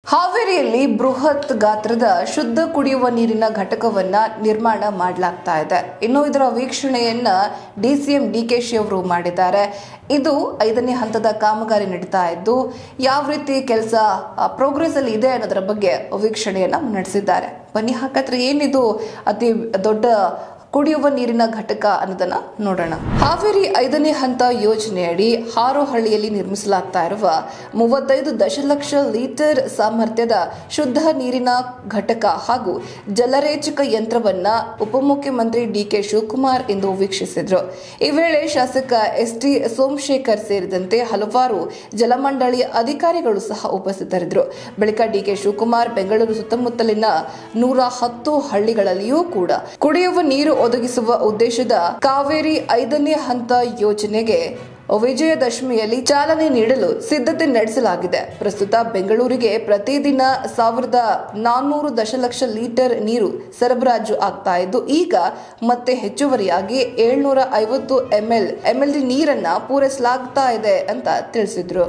ಹಾವೇರಿಯಲ್ಲಿ ಬೃಹತ್ ಗಾತ್ರದ ಶುದ್ಧ ಕುಡಿಯುವ ನೀರಿನ ಘಟಕವನ್ನ ನಿರ್ಮಾಣ ಮಾಡಲಾಗ್ತಾ ಇದೆ ಇನ್ನು ಇದರ ವೀಕ್ಷಣೆಯನ್ನ ಡಿಸಿಎಂ ಡಿಕೆಶಿ ಅವರು ಮಾಡಿದ್ದಾರೆ ಇದು ಐದನೇ ಹಂತದ ಕಾಮಗಾರಿ ನಡೀತಾ ಇದ್ದು ಯಾವ ರೀತಿ ಕೆಲಸ ಪ್ರೋಗ್ರೆಸ್ ಅಲ್ಲಿ ಇದೆ ಅನ್ನೋದರ ಬಗ್ಗೆ ವೀಕ್ಷಣೆಯನ್ನ ನಡೆಸಿದ್ದಾರೆ ಬನ್ನಿ ಹಾಗಾದ್ರೆ ಏನಿದು ಅತಿ ದೊಡ್ಡ ಕುಡಿಯುವ ನೀರಿನ ಘಟಕ ಅನ್ನೋದನ್ನ ನೋಡೋಣ ಹಾವೇರಿ ಐದನೇ ಹಂತ ಯೋಜನೆಯಡಿ ಹಾರೋಹಳ್ಳಿಯಲ್ಲಿ ನಿರ್ಮಿಸಲಾಗ್ತಾ ಇರುವ ಮೂವತ್ತೈದು ದಶಲಕ್ಷ ಲೀಟರ್ ಸಾಮರ್ಥ್ಯದ ಶುದ್ಧ ನೀರಿನ ಘಟಕ ಹಾಗೂ ಜಲರೇಚಕ ಯಂತ್ರವನ್ನ ಉಪಮುಖ್ಯಮಂತ್ರಿ ಡಿಕೆ ಶಿವಕುಮಾರ್ ಇಂದು ವೀಕ್ಷಿಸಿದ್ರು ಈ ವೇಳೆ ಶಾಸಕ ಎಸ್ ಟಿ ಸೋಮಶೇಖರ್ ಸೇರಿದಂತೆ ಹಲವಾರು ಜಲಮಂಡಳಿಯ ಅಧಿಕಾರಿಗಳು ಸಹ ಉಪಸ್ಥಿತರಿದ್ದರು ಬಳಿಕ ಡಿಕೆ ಶಿವಕುಮಾರ್ ಬೆಂಗಳೂರು ಸುತ್ತಮುತ್ತಲಿನ ನೂರ ಹತ್ತು ಹಳ್ಳಿಗಳಲ್ಲಿಯೂ ಕೂಡ ಕುಡಿಯುವ ನೀರು ಒದಗಿಸುವ ಉದ್ದೇಶದ ಕಾವೇರಿ ಐದನೇ ಹಂತ ಯೋಜನೆಗೆ ವಿಜಯದಶಮಿಯಲ್ಲಿ ಚಾಲನೆ ನೀಡಲು ಸಿದ್ಧತೆ ನಡೆಸಲಾಗಿದೆ ಪ್ರಸ್ತುತ ಬೆಂಗಳೂರಿಗೆ ಪ್ರತಿದಿನ ಸಾವಿರದ ನಾನ್ನೂರು ದಶಲಕ್ಷ ಲೀಟರ್ ನೀರು ಸರಬರಾಜು ಆಗ್ತಾ ಇದ್ದು ಈಗ ಮತ್ತೆ ಹೆಚ್ಚುವರಿಯಾಗಿ ಏಳ್ನೂರ ಐವತ್ತು ಎಂಎಲ್ ಎಂಎಲ್ಡಿ ನೀರನ್ನ ಪೂರೈಸಲಾಗ್ತಾ ಇದೆ ಅಂತ ತಿಳಿಸಿದ್ರು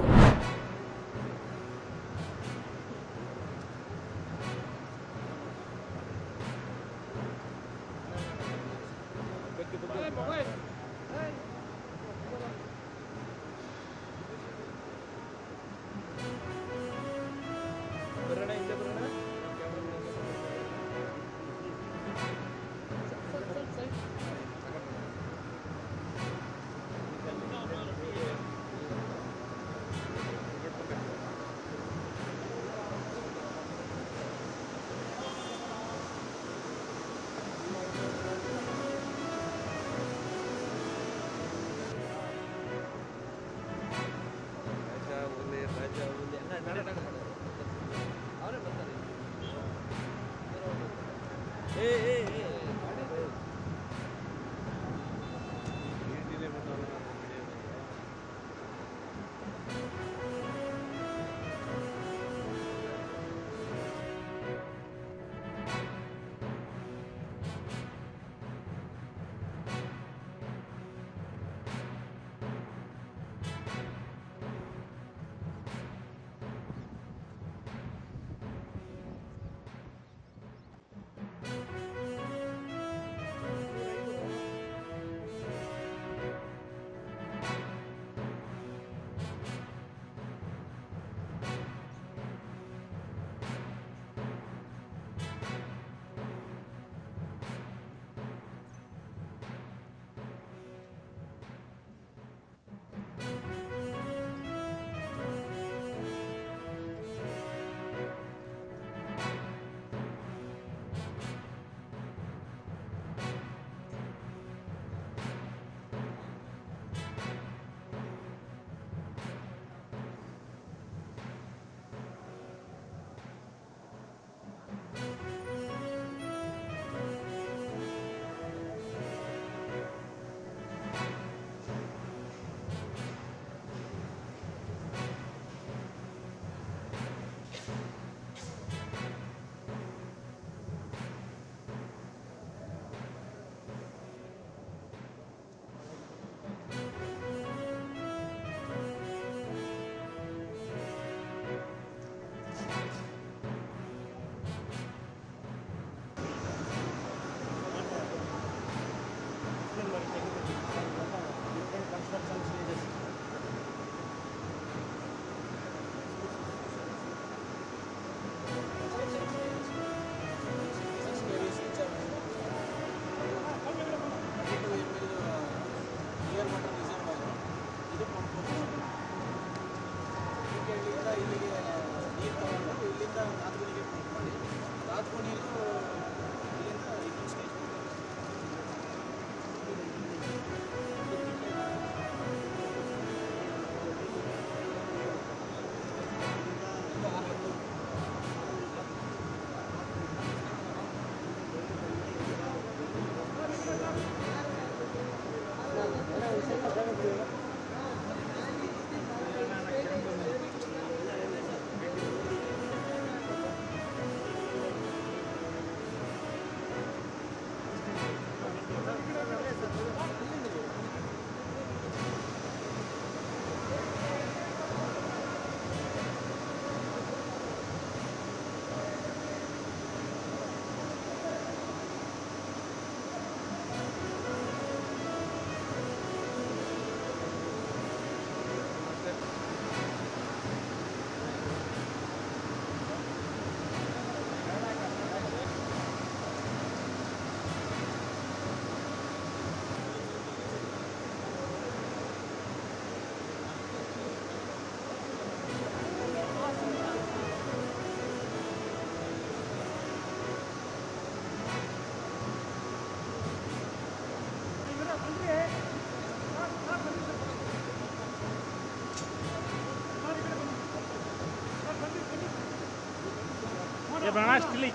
Le banana still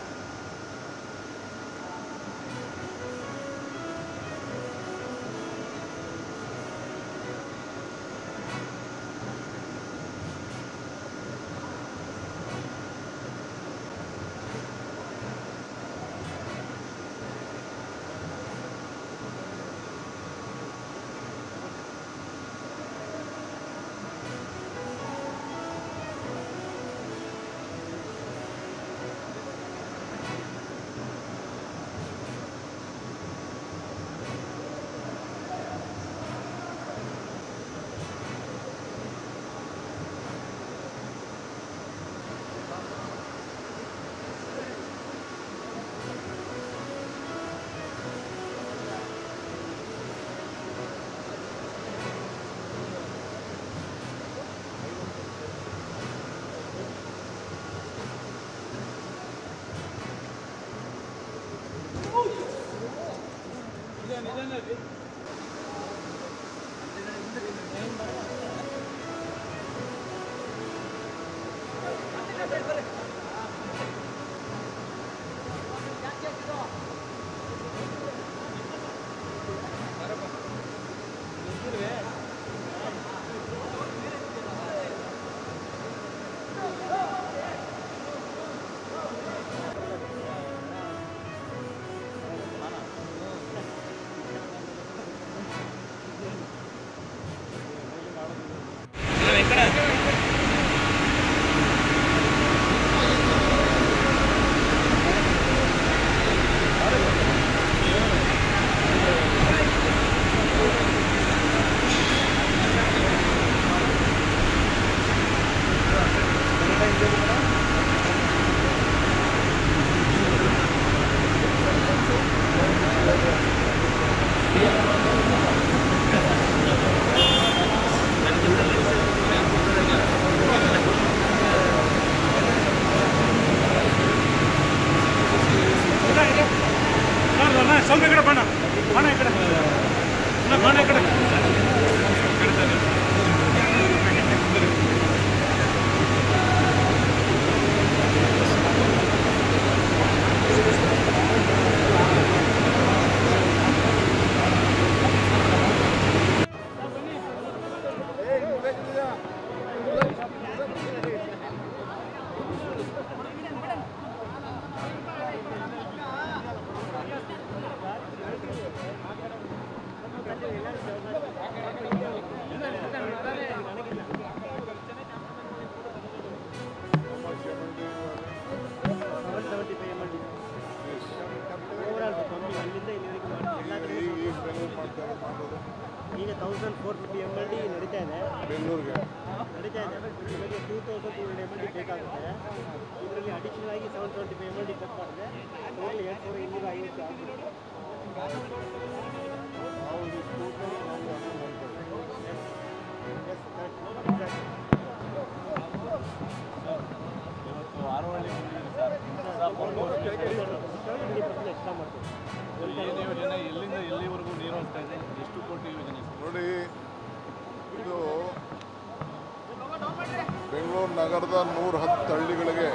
ಸೌಮ್ಯ ಕಡೆ ಬಣ್ಣ ಬಣ್ಣ ಈ ಕಡೆ ಅಣ್ಣ, ಬಣ್ಣ ಈ ಕಡೆ ಈಗ thousand four fifty M L D ನಡೀತಾ ಇದೆ ಬೆಂಗಳೂರಿಗೆ ನಡೀತಾ ಇದೆ ನಿಮಗೆ two thousand two hundred M L D ಬೇಕಾಗುತ್ತೆ ಇದರಲ್ಲಿ ಅಡಿಷನಲ್ ಆಗಿ seven twenty five M L D cut ಮಾಡಿದೆ ಟೋಟಲ್ ಎರಡು ಸಾವಿರದ ಇನ್ನೂರ ಐವತ್ತು ಆಗಿದೆ ನಾವು ಈ ಸ್ಕೂಟರ್ ನಾವು ಅರ್ಥ ಮಾಡ್ಕೊಳ್ಳಿ ಎಸ್ ಕರೆಕ್ಟ್ ಇವತ್ತು ಆರೋಹಳ್ಳಿ ಟ್ವೆಂಟಿ ಪರ್ಸೆಂಟ್ ಎಕ್ಸ್ಟ್ರಾ ಮಾಡ್ತೀವಿ ಏನು ಯೋಜನೆ ಎಲ್ಲಿಂದ ಎಲ್ಲಿವರೆಗೂ ನೀರು ಹೋಗ್ತಾ ಇದೆ ಎಷ್ಟು ಕೋಟಿ ಯೋಜನೆ ನೋಡಿ ಇದು ಬೆಂಗಳೂರು ನಗರದ ನೂರ ಹತ್ತು ಹಳ್ಳಿಗಳಿಗೆ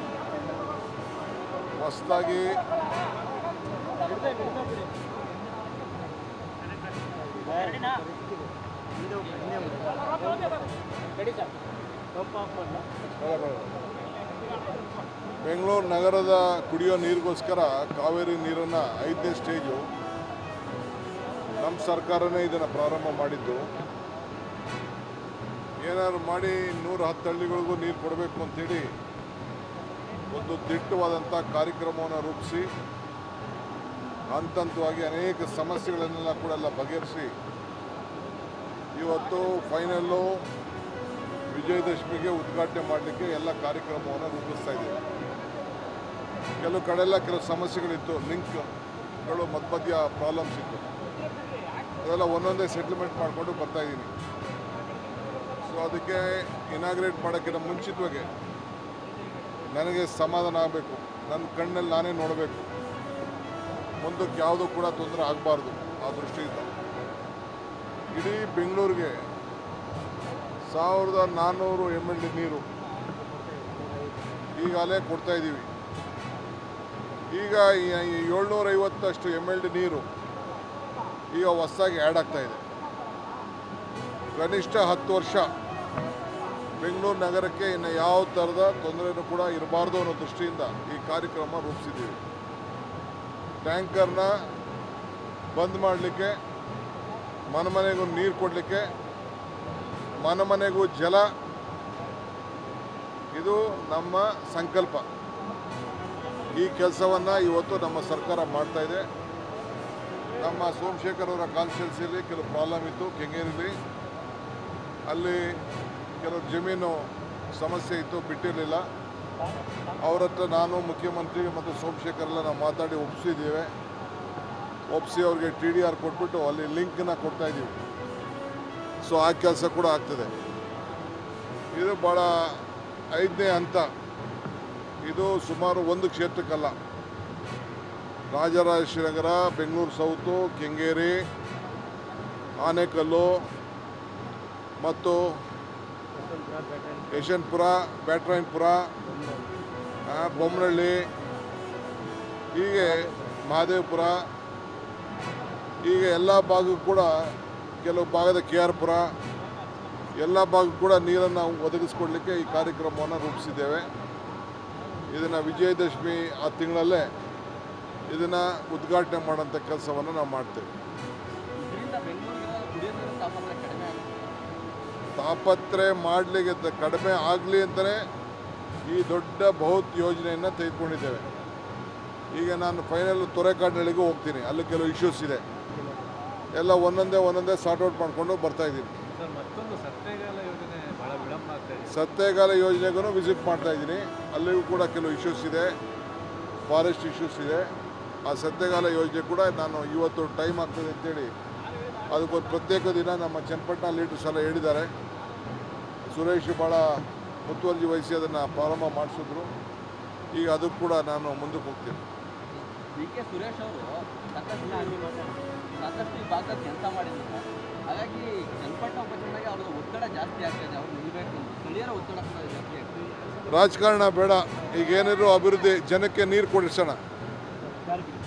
ಹೊಸದಾಗಿ ಇದು ಪಂಪ್ ಆಫ್ ಮಾಡಲ ಬೆಂಗಳೂರು ನಗರದ ಕುಡಿಯೋ ನೀರಿಗೋಸ್ಕರ ಕಾವೇರಿ ನೀರನ್ನು ಐದನೇ ಸ್ಟೇಜು ನಮ್ಮ ಸರ್ಕಾರನೇ ಇದನ್ನು ಪ್ರಾರಂಭ ಮಾಡಿದ್ದು ಏನಾದ್ರು ಮಾಡಿ ನೂರ ಹತ್ತು ಹಳ್ಳಿಗಳಿಗೂ ನೀರು ಕೊಡಬೇಕು ಅಂತೇಳಿ ಒಂದು ದಿಟ್ಟವಾದಂಥ ಕಾರ್ಯಕ್ರಮವನ್ನು ರೂಪಿಸಿ ಹಂತ ಹಂತವಾಗಿ ಅನೇಕ ಸಮಸ್ಯೆಗಳನ್ನೆಲ್ಲ ಕೂಡ ಎಲ್ಲ ಬಗೆಹರಿಸಿ ಇವತ್ತು ಫೈನಲ್ಲು ವಿಜಯದಶಮಿಗೆ ಉದ್ಘಾಟನೆ ಮಾಡಲಿಕ್ಕೆ ಎಲ್ಲ ಕಾರ್ಯಕ್ರಮವನ್ನು ರೂಪಿಸ್ತಾ ಇದ್ದೀವಿ ಕೆಲವು ಕಡೆಲ್ಲ ಕೆಲವು ಸಮಸ್ಯೆಗಳಿತ್ತು ಲಿಂಕ್ಗಳು ಮಧ್ಯ ಮಧ್ಯ ಪ್ರಾಬ್ಲಮ್ಸ್ ಇತ್ತು ಅದೆಲ್ಲ ಒಂದೊಂದೇ ಸೆಟ್ಲ್ಮೆಂಟ್ ಮಾಡಿಕೊಂಡು ಬರ್ತಾ ಇದ್ದೀನಿ ಸೊ ಅದಕ್ಕೆ ಇನಾಗ್ರೇಟ್ ಮಾಡೋಕ್ಕಿಂತ ಮುಂಚಿತವಾಗಿ ನನಗೆ ಸಮಾಧಾನ ಆಗಬೇಕು ನನ್ನ ಕಣ್ಣಲ್ಲಿ ನಾನೇ ನೋಡಬೇಕು ಮುಂದಕ್ಕೆ ಯಾವುದೂ ಕೂಡ ತೊಂದರೆ ಆಗಬಾರ್ದು ಆ ದೃಷ್ಟಿಯಿಂದ ಇಡೀ ಬೆಂಗಳೂರಿಗೆ ಸಾವಿರದ ನಾನ್ನೂರು ಎಮ್ ಎಲ್ ಡಿ ನೀರು ಈಗಾಗಲೇ ಕೊಡ್ತಾ ಇದ್ದೀವಿ ಈಗ ಏಳ್ನೂರೈವತ್ತಷ್ಟು ಎಮ್ ಎಲ್ ಡಿ ನೀರು ಈಗ ಹೊಸದಾಗಿ ಆ್ಯಡ್ ಆಗ್ತಾ ಇದೆ ಕನಿಷ್ಠ ಹತ್ತು ವರ್ಷ ಬೆಂಗಳೂರು ನಗರಕ್ಕೆ ಇನ್ನು ಯಾವ ಥರದ ತೊಂದರೆನೂ ಕೂಡ ಇರಬಾರ್ದು ಅನ್ನೋ ದೃಷ್ಟಿಯಿಂದ ಈ ಕಾರ್ಯಕ್ರಮ ರೂಪಿಸಿದ್ದೀವಿ ಟ್ಯಾಂಕರ್ನ ಬಂದ್ ಮಾಡಲಿಕ್ಕೆ ಮನೆ ಮನೆಗೂ ನೀರು ಕೊಡಲಿಕ್ಕೆ ಮನೆ ಮನೆಗೂ ಜಲ ಇದು ನಮ್ಮ ಸಂಕಲ್ಪ ಈ ಕೆಲಸವನ್ನು ಇವತ್ತು ನಮ್ಮ ಸರ್ಕಾರ ಮಾಡ್ತಾ ಇದೆ ನಮ್ಮ ಸೋಮಶೇಖರ್ ಅವರ ಕಾನ್ಸ್ಟಿಟ್ಯೂನ್ಸಿಯಲ್ಲಿ ಕೆಲವು ಪ್ರಾಬ್ಲಮ್ ಇತ್ತು ಕೆಂಗೇರಿಲಿ ಅಲ್ಲಿ ಕೆಲವು ಜಮೀನು ಸಮಸ್ಯೆ ಇತ್ತು ಬಿಟ್ಟಿರಲಿಲ್ಲ ಅವ್ರ ಹತ್ರ ನಾನು ಮುಖ್ಯಮಂತ್ರಿ ಮತ್ತು ಸೋಮಶೇಖರ್ ಎಲ್ಲ ನಾವು ಮಾತಾಡಿ ಒಪ್ಪಿಸಿದ್ದೇವೆ ಒಪ್ಪಿಸಿ ಅವ್ರಿಗೆ ಟಿ ಡಿ ಆರ್ ಕೊಟ್ಬಿಟ್ಟು ಅಲ್ಲಿ ಲಿಂಕ್ನ ಕೊಡ್ತಾ ಇದ್ದೀವಿ ಸೊ ಆ ಕೆಲಸ ಕೂಡ ಆಗ್ತದೆ ಇದು ಭಾಳ ಐದನೇ ಹಂತ ಇದು ಸುಮಾರು ಒಂದು ಕ್ಷೇತ್ರಕ್ಕಲ್ಲ ರಾಜರಾಜೇಶ್ವರಿನಗರ ಬೆಂಗಳೂರು ಸೌತು ಕೆಂಗೇರಿ ಆನೇಕಲ್ಲು ಮತ್ತು ಯಶವಂತಪುರ ಬ್ಯಾಟ್ರಾಯನ್ಪುರ ಆ, ಬೊಮ್ಮನಹಳ್ಳಿ ಹೀಗೆ ಮಹದೇವಪುರ ಹೀಗೆ ಎಲ್ಲ ಭಾಗಕ್ಕೂ ಕೂಡ ಕೆಲವು ಭಾಗದ ಕೆ ಆರ್ ಪುರ ಎಲ್ಲ ಭಾಗಕ್ಕೂ ಕೂಡ ನೀರನ್ನು ಒದಗಿಸ್ಕೊಡ್ಲಿಕ್ಕೆ ಈ ಕಾರ್ಯಕ್ರಮವನ್ನು ರೂಪಿಸಿದ್ದೇವೆ ಇದನ್ನು ವಿಜಯದಶಮಿ ಆ ತಿಂಗಳಲ್ಲೇ ಇದನ್ನು ಉದ್ಘಾಟನೆ ಮಾಡೋಂಥ ಕೆಲಸವನ್ನು ನಾವು ಮಾಡ್ತೇವೆ ಇದರಿಂದ ಬೆಂಗಳೂರಿಗೆ ಕುಡಿಯೋ ನೀರಿನ ತಾಪಮಾನ ಕಡಿಮೆ ಆಗುತ್ತೆ ತಾಪತ್ರೆ ಮಾಡಲಿಕ್ಕೆ ತ- ಕಡಿಮೆ ಆಗಲಿ ಅಂತಲೇ ಈ ದೊಡ್ಡ ಬೃಹತ್ ಯೋಜನೆಯನ್ನು ತೆಗೆದುಕೊಂಡಿದ್ದೇವೆ ಈಗ ನಾನು ಫೈನಲ್ ತೊರೆಕಾಡಿನಲ್ಲಿಗೂ ಹೋಗ್ತೀನಿ ಅಲ್ಲಿ ಕೆಲವು ಇಶ್ಯೂಸ್ ಇದೆ ಎಲ್ಲ ಒಂದೊಂದೇ ಒಂದೊಂದೇ ಸಾರ್ಟ್ ಔಟ್ ಮಾಡಿಕೊಂಡು ಬರ್ತಾ ಇದ್ದೀನಿ ಸರ್ ಮತ್ತೊಂದು ಸತ್ಯಗಾಲ ಯೋಜನೆ ಬಹಳ ವಿಳಂಬ ಆಗ್ತಾ ಇದೆ ಸತ್ಯಗಾಲ ಯೋಜನೆಗೂ ವಿಸಿಟ್ ಮಾಡ್ತಾ ಇದ್ದೀನಿ ಅಲ್ಲಿಗೂ ಕೂಡ ಕೆಲವು ಇಶ್ಯೂಸ್ ಇದೆ ಫಾರೆಸ್ಟ್ ಇಶ್ಯೂಸ್ ಇದೆ ಆ ಸತ್ಯಗಾಲ ಯೋಜನೆ ಕೂಡ ನಾನು ಇವತ್ತು ಟೈಮ್ ಆಗ್ತದೆ ಅಂತೇಳಿ ಅದಕ್ಕೊಂದು ಪ್ರತ್ಯೇಕ ದಿನ ನಮ್ಮ ಚನ್ನಪಟ್ಟಣ ಲೀಡರ್ಸ್ ಎಲ್ಲ ಹೇಳಿದ್ದಾರೆ ಸುರೇಶ್ ಭಾಳ ಮುತುವರ್ಜಿ ವಹಿಸಿ ಅದನ್ನು ಪ್ರಾರಂಭ ಮಾಡಿಸಿದ್ರು ಈಗ ಅದಕ್ಕೆ ಕೂಡ ನಾನು ಮುಂದಕ್ಕೆ ಹೋಗ್ತೀನಿ ಡಿ ಕೆ ಸುರೇಶ್ ಅವರು ಸಾಕಷ್ಟು ಸಾಕಷ್ಟು ಈ ಭಾಗದಲ್ಲಿ ಕೆಲಸ ಮಾಡಿದ್ದಾರೆ ಹಾಗಾಗಿ ಚನ್ನಪಟ್ಟಣ ಉಪಚುನಾವಣೆಗೆ ಅವ್ರದ್ದು ಒತ್ತಡ ಜಾಸ್ತಿ ಆಗ್ತಿದೆ ಅವ್ರು ನಿಲ್ಬೇಕು ಅಂತ ಸ್ಥಳೀಯರ ಒತ್ತಡ ಕೂಡ ಜಾಸ್ತಿ ಆಗ್ತಿದೆ ರಾಜಕಾರಣ ಬೇಡ ಈಗ ಏನಿದ್ರು ಅಭಿವೃದ್ಧಿ ಜನಕ್ಕೆ ನೀರು ಕೊಡಿಸೋಣ ಯಾರಿಗೆ